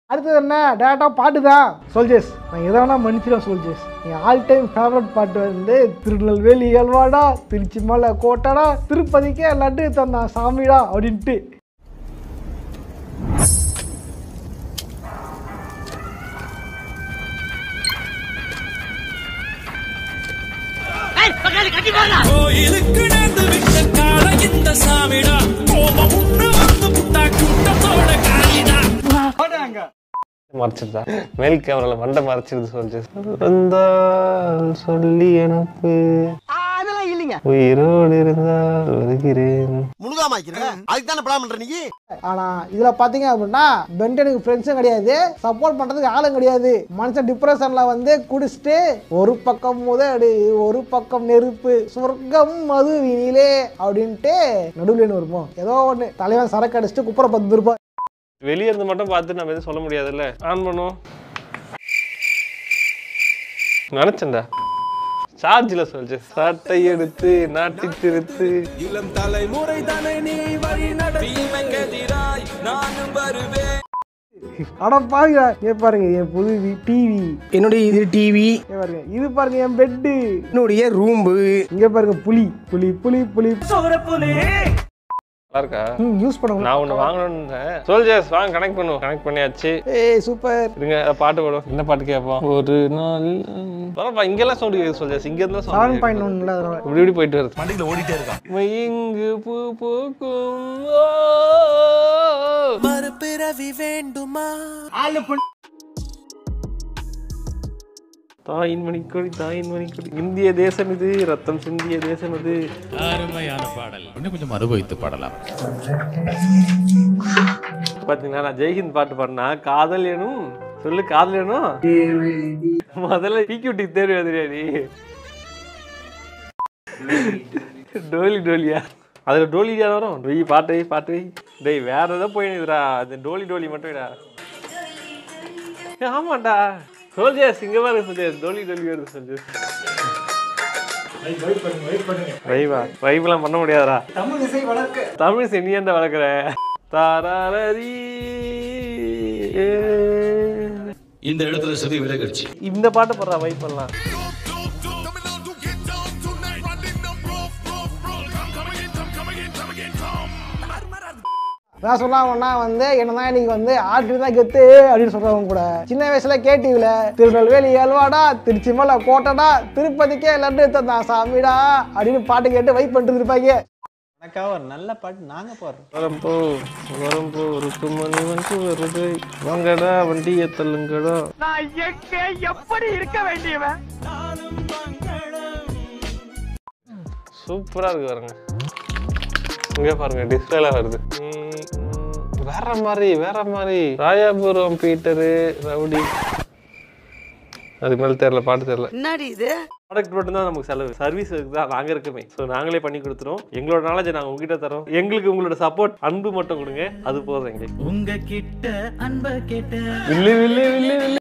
அடுத்தது என்ன டேட்டா பாட்டு தான் சோல்ஜர்ஸ் நான் எதை வேணா மன்னிச்சிடும் சோல்ஜர்ஸ் என் ஆல் டைம் ஃபேவரட் பாட்டு வந்து திருநெல்வேலி அல்வாடா திருச்சி மலை கோட்டடா திருப்பதிக்கே லட்டு தந்தான் சாமிடா அப்படின்ட்டு கோயிலுக்கு நேர்ந்து விட்ட கால இந்த சாமிடா கோபம் உண்டு வந்து புட்டா கூட்டத்தோட காலிடா மறைச்சிருந்தா மேல் கேமரால மண்டை மறைச்சிருது சொல்லிச்சு வந்தால் சொல்லி எனக்கு உயிரோடு இருந்தால் வருகிறேன் முழுகாமாக்கிறேன் அதுக்கு தானே பிளான் பண்ற நீ ஆனால் இதில் பார்த்தீங்க அப்படின்னா பெண்டனுக்கு ஃப்ரெண்ட்ஸும் கிடையாது சப்போர்ட் பண்ணுறதுக்கு ஆளும் கிடையாது மனுஷன் டிப்ரெஷனில் வந்து குடிச்சிட்டு ஒரு பக்கம் முதடு ஒரு பக்கம் நெருப்பு சொர்க்கம் மதுவினிலே அப்படின்ட்டு நடுவில் வருமோ ஏதோ ஒன்று தலைவன் சரக்கு அடிச்சுட்டு குப்புற பத்து இருப்பான் வெளியே இருந்து மட்டும் பார்த்து நம்ம எதுவும் சொல்ல முடியாதுல்ல ஆன் பண்ணுவோம் நினைச்சேன்டா சார்ஜில் சொல்லிச்சு சட்டை எடுத்து நாட்டி திருத்து இளம் தலைமுறை தானே நீ வழி நடத்தீமைக்கெதிராய் நானும் வருவேன் அட பாருங்க ஏ பாருங்க என் புது டிவி என்னுடைய இது டிவி ஏ பாருங்க இது பாருங்க என் பெட்டு என்னுடைய ரூம்பு இங்க பாருங்க புலி புலி புலி புலி நல்லா இருக்கா ம் யூஸ் பண்ண நான் ஒன்று வாங்கணும்னு சோல்ஜர்ஸ் வாங்க கனெக்ட் பண்ணுவோம் கனெக்ட் பண்ணியாச்சு ஏய் சூப்பர் இருங்க பாட்டு பாடும் என்ன பாட்டு கேட்போம் ஒரு நாள் பரவாயில்ல இங்கெல்லாம் சவுண்ட் கேட்குது சொல்லியாச்சு இங்க இருந்தா செவன் சவுண்ட் பாயிண்ட் ஒன்ல அதனால இப்படி இப்படி போயிட்டு வருது மண்டியில ஓடிட்டே இருக்கான் மயங்கு பூ பூக்கும் ஓ. மறுபிறவி வேண்டுமா தாயின் மணிக்கொடி தாயின் மணிக்கொடி இந்திய தேசம் இது ரத்தம் சிந்திய தேசம் இது அருமையான பாடல் இன்னும் கொஞ்சம் அனுபவித்து பாடலாம் பாத்தீங்களா நான் ஜெய்ஹிந்த் பாட்டு பாடினா காதல் எனும் சொல்லு காதல் எனும் முதல்ல பிக்யூட்டி தேர்வு எழுதுறியாடி டோலி டோலியா அதுல டோலியா வரும் வெய் பாட்டு வை பாட்டு வை டேய் வேற ஏதோ போயிடுதுடா அது டோலி டோலி மட்டும் விடா ஆமாண்டா சோல்ஜர்ஸ் இங்க பாருங்க சோல்ஜர்ஸ் டோலி டோலி வருது சோல்ஜர்ஸ் வைவா வைப்லாம் பண்ண முடியாதுடா தமிழ் இசை வளர்க்க தமிழ் இசை நீ ஏன்டா வளர்க்குற தாராரரி இந்த இடத்துல சதி விலகடிச்சு இந்த பாட்டு போடுறா வைப் பண்ணலாம் நான் சொல்லாமன்னா வந்து என்னதான் இன்னைக்கு வந்து ஆட்டு தான் கெத்து அப்படின்னு சொல்றவங்க கூட சின்ன வயசுல கேட்டிவில திருநெல்வேலி அல்வாடா திருச்சி மலை கோட்டடா திருப்பதிக்கே லட்டு தந்தான் சாமிடா அப்படின்னு பாட்டு கேட்டு வைப் பண்ணிட்டு இருப்பாங்க எனக்கா ஒரு நல்ல பாட்டு நாங்க போடுறோம் வரம்போ வரம்போ ஒரு மணி வந்து வருது வாங்கடா வண்டியை தள்ளுங்கடா சூப்பரா இருக்கு பாருங்க இங்க பாருங்க டிஸ்பிளேல வருது ம், ம், வேற மாதிரி வேற மாதிரி ராயாபுரம் பீட்டரு ரவுடி அதுக்கு மேல தெரியல பாட்டு தெரியல என்னடி இது ப்ராடக்ட் மட்டும் தான் நமக்கு செலவு சர்வீஸ் தான் நாங்க இருக்குமே ஸோ நாங்களே பண்ணி கொடுத்துருவோம் எங்களோட நாலேஜ் நாங்க உங்ககிட்ட தரோம் எங்களுக்கு உங்களோட சப்போர்ட் அன்பு மட்டும் கொடுங்க அது போதும் எங்களுக்கு உங்க கிட்ட அன்ப கேட்ட வில்லு வில்லு வில்லு வில்லு